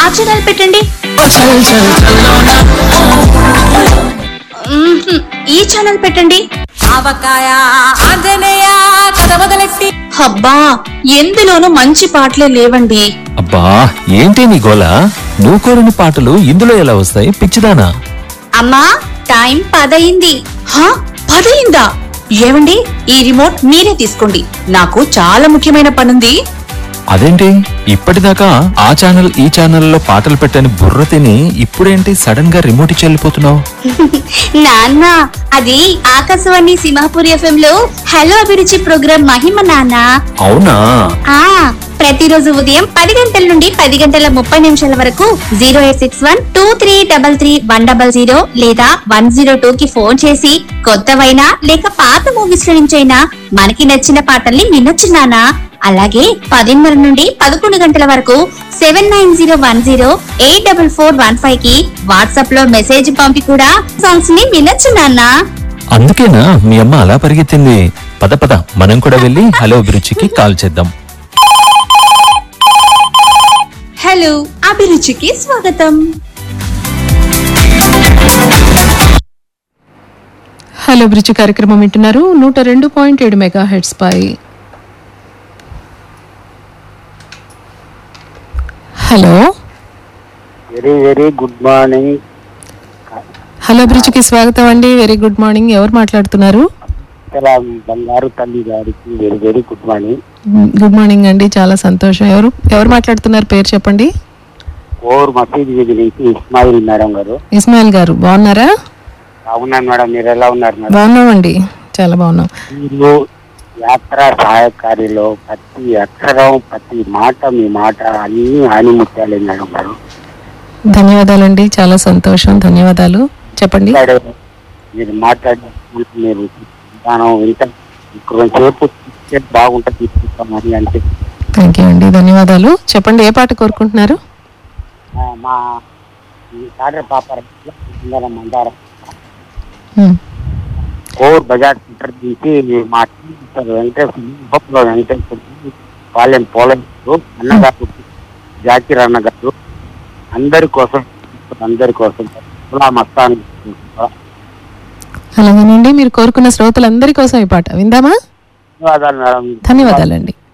ఆ ఛానల్ పెట్టండి మ్మ్హ్మ్. ఈ ఛానల్ పెట్టండి ఆవకాయ ఆంజనేయ కథ మొదలెట్టి అబ్బా ఎందులోనూ మంచి పాటలే లేవండి అబ్బా ఏంటి నీ గోల నువ్వు కోరిన పాటలు ఇందులో ఎలా వస్తాయి పిచ్చిదానా అమ్మా టైం పదయింది హా పదయిందా ఏమండి ఈ రిమోట్ మీరే తీసుకోండి నాకు చాలా ముఖ్యమైన పనుంది అదేంటి ఇప్పటిదాకా ఆ ఛానల్ ఈ ఛానల్లో పాటలు పెట్టని బుర్ర తిని ఇప్పుడేంటి సడన్ గా రిమోట్ ఇచ్చి వెళ్ళిపోతున్నావు నాన్న అది ఆకాశవాణి సింహాపూర్ ఎఫ్ఎం లో హలో అభిరుచి ప్రోగ్రాం మహిమ నాన్న అవునా ఆ ప్రతిరోజు ఉదయం పది గంటల నుండి పది గంటల ముప్పై నిమిషాల వరకు zero eight six one two three double three one double zero లేదా వన్ జీరో టూ కి ఫోన్ చేసి కొత్తవైనా లేక పాత మూవీస్ లో నుంచైనా మనకి నచ్చిన పాటల్ని వినొచ్చు నాన్న అలాగే పదిన్నర నుండి పదకొండు గంటల వరకు seven nine zero one zero eight double four one five కి వాట్సాప్ లో మెసేజ్ పంపి కూడా సాంగ్స్ ని వినొచ్చు నాన్న అందుకేనా మీ అమ్మ అలా పరిగెత్తింది పద పద మనం కూడా వెళ్ళి హలో అభిరుచికి కాల్ చేద్దాం హలో అభిరుచికి స్వాగతం హలో బ్రిడ్జ్ కార్యక్రమం వింటున్నారు నూట రెండు పాయింట్ ఏడు మెగా హెడ్స్ పై hello very very good morning hello బ్రిడ్జ్కి స్వాగతం అండి వెరీ గుడ్ మార్నింగ్ ఎవరు మాట్లాడుతున్నారు చాలా బంగారు తల్లి గారికి very very good morning good morning అండి చాలా సంతోషం ఎవరు ఎవరు మాట్లాడుతున్నారు పేరు చెప్పండి ఓవర్ మసీద్ వీధి నుంచి ఇస్మాయిల్ మేడం గారు ఇస్మాయిల్ గారు బాగున్నారా అవునాను మేడం మీరు ఎలా ఉన్నారు మేడం బాగున్నామండి చాలా బాగున్నాం మీరు యాత్ర సహాయకారిలో ప్రతి అక్షరం ప్రతి మాట మీ మాట అన్ని ఆనిముత్యాలే మేడం గారు ధన్యవాదాలండి చాలా సంతోషం ధన్యవాదాలు చెప్పండి మాట్లాడే- మీరు మాట్లాడే మీరు విధానం ఇంత కొంచెంసేపు చూస్తే బాగుంటుంది తీసుకుంటామని అంటే థ్యాంక్ యూ అండి ధన్యవాదాలు చెప్పండి ఏ పాట కోరుకుంటున్నారు ఆ, మా ఈ సాగర్ పాప మందారం హ్మ్. కోర్ బజార్ సెంటర్ నుంచి మా టీచర్ వెంకటేశ్వర వెంకటేశ్వర పాలెం పోలయ్య అన్నగారు జాకిర్ అన్న గారు అందరి కోసం అందరి కోసం ఇలా మస్తాన్ అలాగేనండి మీరు కోరుకున్న శ్రోతలందరి కోసం ఈ పాట విందామా ధన్యవాదాలు మేడం ధన్యవాదాలండి